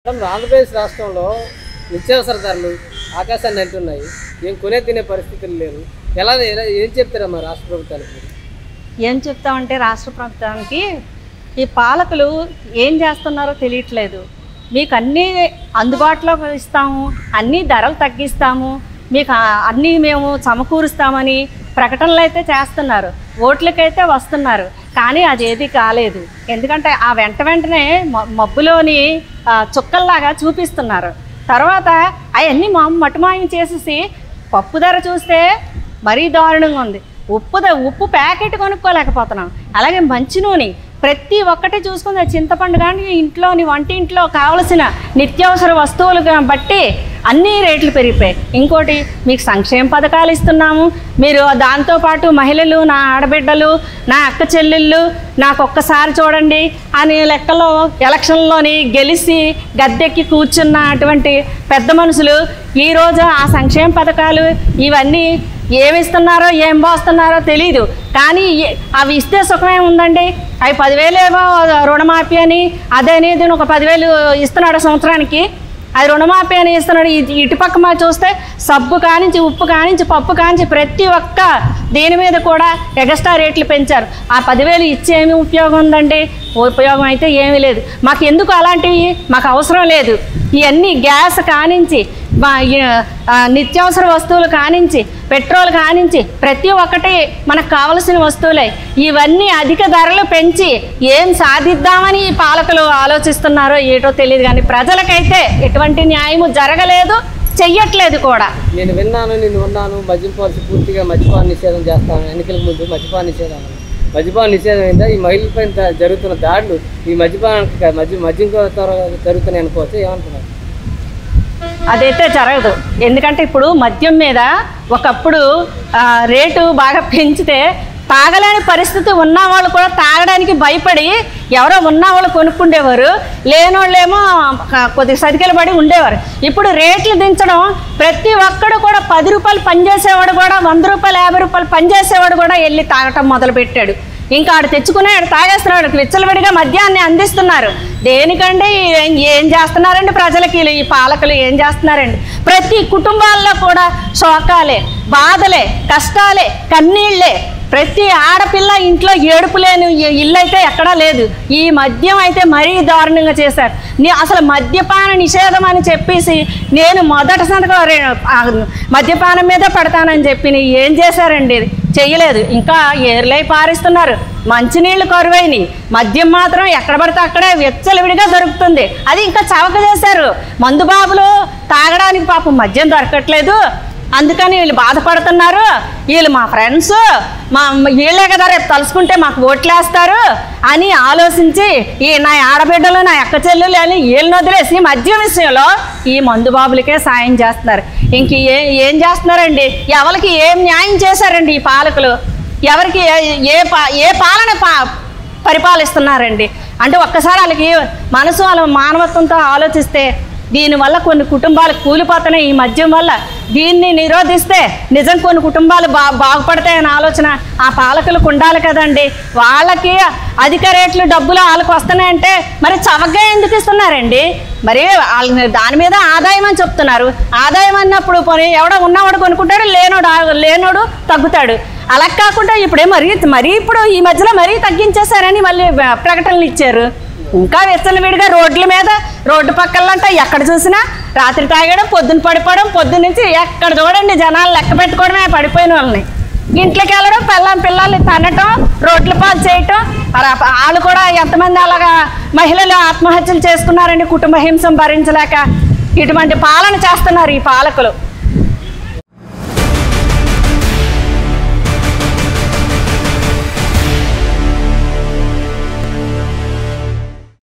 మన ఆంధ్రప్రదేశ్ రాష్ట్రంలో నిత్యావసర ధరలు ఆకాశాన్ని అంటున్నాయి ఏం కొనే తినే పరిస్థితులు లేవు ఎలా ఎలా ఏం చెప్తారమ్మా రాష్ట్ర ప్రభుత్వానికి ఏం చెప్తామంటే రాష్ట్ర ప్రభుత్వానికి ఈ పాలకులు ఏం చేస్తున్నారో తెలియట్లేదు మీకు అన్నీ అందుబాటులో ఇస్తాము అన్ని ధరలు తగ్గిస్తాము మీకు ఆ- అన్నీ మేము సమకూరుస్తామని ప్రకటనలు అయితే చేస్తున్నారు ఓట్లకైతే వస్తున్నారు కానీ అది ఏది కాలేదు ఎందుకంటే ఆ వెంట వెంటనే మ- మబ్బులోని ఆ, చుక్కల్లాగా చూపిస్తున్నారు తర్వాత అవన్నీ మా మటుమాయం చేసేసి పప్పు ధర చూస్తే మరీ దారుణంగా ఉంది ఉప్పు ద- ఉప్పు ప్యాకెట్ కొనుక్కోలేకపోతున్నాం అలాగే మంచి నూనె ప్రతి ఒక్కటి చూసుకుంది చింతపండు కానీ ఇంట్లోని వంటింట్లో కావలసిన నిత్యావసర వస్తువులు గా- బట్టి అన్ని రేట్లు పెరిగిపోయాయి ఇంకోటి మీకు సంక్షేమ పథకాలు ఇస్తున్నాము మీరు దాంతోపాటు మహిళలు నా ఆడబిడ్డలు నా అక్క చెల్లెళ్ళు నాకు ఒక్కసారి చూడండి అని లెక్కలో ఎలక్షన్లోని గెలిచి గద్దెక్కి కూర్చున్న అటువంటి పెద్ద మనుషులు ఈరోజు ఆ సంక్షేమ పథకాలు ఇవన్నీ ఏమి ఇస్తున్నారో ఏం పోస్తున్నారో తెలియదు కానీ ఏ- అవి ఇస్తే సుఖమే ఉందండి అవి పదివేలు ఏమో రుణమాఫీ అని అదనేది ఒక పదివేలు ఇస్తున్నాడు సంవత్సరానికి అది రుణమాఫీ అని ఇస్తున్నాడు ఇటు ఇటుపక్క మా చూస్తే సబ్బు కానించి ఉప్పు కానించి పప్పు కానించి ప్రతి ఒక్క దీని మీద కూడా ఎగస్ట్రా రేట్లు పెంచారు ఆ పదివేలు ఇచ్చి ఏమి ఉపయోగం ఉందండి ఉపయోగం అయితే ఏమీ లేదు మాకు ఎందుకు అలాంటివి మాకు అవసరం లేదు ఇవన్నీ గ్యాస్ కానించి మా ఈ, ఆ, నిత్యావసర వస్తువులు కానించి పెట్రోల్ కానించి ప్రతి ఒక్కటి మనకు కావలసిన వస్తువులే ఇవన్నీ అధిక ధరలు పెంచి ఏం సాధిద్దామని ఈ పాలకులు ఆలోచిస్తున్నారో ఏటో తెలియదు కానీ ప్రజలకైతే ఎటువంటి న్యాయము జరగలేదు చెయ్యట్లేదు కూడా నేను విన్నాను నేను ఉన్నాను మద్యం పాలసీ పూర్తిగా మద్యపాన నిషేధం చేస్తాను ఎన్నికల ముందు మద్యపాన నిషేధం అన్నారు. మద్యపాన నిషేధం అయిందా ఈ మహిళలపై ద- జరుగుతున్న దాడులు ఈ మద్యపానానికి కా- మద్యం మద్యం ద్వారా జరుగుతున్నాయి అనుకోవచ్చు ఏమంటున్నారు అదైతే జరగదు ఎందుకంటే ఇప్పుడు మద్యం మీద ఒకప్పుడు ఆ, రేటు బాగా పెంచితే తాగలేని పరిస్థితి ఉన్న వాళ్ళు కూడా తాగడానికి భయపడి ఎవరో ఉన్న వాళ్ళు కొనుక్కుండేవారు లేనోళ్ళేమో ఆ, కొద్దిగా సతికిల పడి ఉండేవారు ఇప్పుడు రేట్లు దించడం ప్రతి ఒక్కడు కూడా పది రూపాయలు పనిచేసేవాడు కూడా వంద రూపాయలు యాభై రూపాయలు పనిచేసేవాడు కూడా వెళ్ళి తాగటం మొదలుపెట్టాడు ఇంకా ఆడు తెచ్చుకునే ఆడు తాగేస్తున్నాడు విచ్చలవిడిగా మద్యాన్ని అందిస్తున్నారు దేనికండి ఏం ఏం చేస్తున్నారండి ప్రజలకి ఈ పాలకులు ఏం చేస్తున్నారండి ప్రతి కుటుంబాల్లో కూడా శోకాలే బాధలే కష్టాలే కన్నీళ్ళే ప్రతి ఆడపిల్ల ఇంట్లో ఏడుపు లేని ఇ- ఇల్లు అయితే ఎక్కడా లేదు ఈ మద్యం అయితే మరీ దారుణంగా చేశారు నే అసలు మద్యపాన నిషేధం అని చెప్పేసి నేను మొదటి సంతకం రే- ఆ మద్యపానం మీద పెడతానని చెప్పి నీ ఏం చేశారండి ఇది? చెయ్యలేదు ఇంకా ఏర్లై పారిస్తున్నారు మంచినీళ్ళు కరువైనవి మద్యం మాత్రం ఎక్కడ పడితే అక్కడే విచ్చలవిడిగా దొరుకుతుంది అది ఇంకా చవక చేశారు మందు బాబులు తాగడానికి పాపం మద్యం దొరకట్లేదు అందుకని వీళ్ళు బాధపడుతున్నారు వీళ్ళు మా ఫ్రెండ్స్ మా వీళ్ళే కదా రేపు తలుసుకుంటే మాకు ఓట్లేస్తారు అని ఆలోచించి ఈ నా ఆడబిడ్డలు నా అక్క చెల్లెలు అని వీళ్ళని వదిలేసి మద్యం విషయంలో ఈ మందు బాబులకే సాయం చేస్తున్నారు ఇంక ఏ ఏం చేస్తున్నారండి ఎవరికి ఏం న్యాయం చేశారండి ఈ పాలకులు ఎవరికి ఏ ఏ పా ఏ పాలన పా పరిపాలిస్తున్నారండి అంటే ఒక్కసారి వాళ్ళకి మనసు వాళ్ళ మానవత్వంతో ఆలోచిస్తే దీనివల్ల కొన్ని కుటుంబాలు కూలిపోతున్నాయి ఈ మద్యం వల్ల దీన్ని నిరోధిస్తే నిజం కొన్ని కుటుంబాలు బా బాగుపడతాయని ఆలోచన ఆ పాలకులకు ఉండాలి కదండి వాళ్ళకి అధిక రేట్లు డబ్బులు వాళ్ళకి వస్తున్నాయంటే మరి చవకగా ఎందుకు ఇస్తున్నారండి మరి వాళ్ళని దాని మీద ఆదాయం అని చెప్తున్నారు ఆదాయం అన్నప్పుడు పోనీ ఎవడో ఉన్నవాడు కొనుక్కుంటాడు లేనోడు ఆ- లేనోడు తగ్గుతాడు అలా కాకుండా ఇప్పుడే మరీ మరీ ఇప్పుడు ఈ మధ్యలో మరీ తగ్గించేశారని మళ్ళీ వ- ప్రకటనలు ఇచ్చారు ఇంకా విచ్చలవిడిగా రోడ్ల మీద రోడ్డు పక్కలంట ఎక్కడ చూసినా రాత్రి తాగడం పొద్దున పడిపోవడం పొద్దున్న నుంచి ఎక్కడ చూడండి జనాలు లెక్క పెట్టుకోవడమే పడిపోయిన వాళ్ళని ఇంట్లోకి వెళ్ళడం పిల్లం పిల్లల్ని తనటం రోడ్ల పాలు చేయటం మరి ఆ- వాళ్ళు కూడా ఎంతమంది అలాగా మహిళలు ఆత్మహత్యలు చేసుకున్నారండి కుటుంబ హింసం భరించలేక ఇటువంటి పాలన చేస్తున్నారు ఈ పాలకులు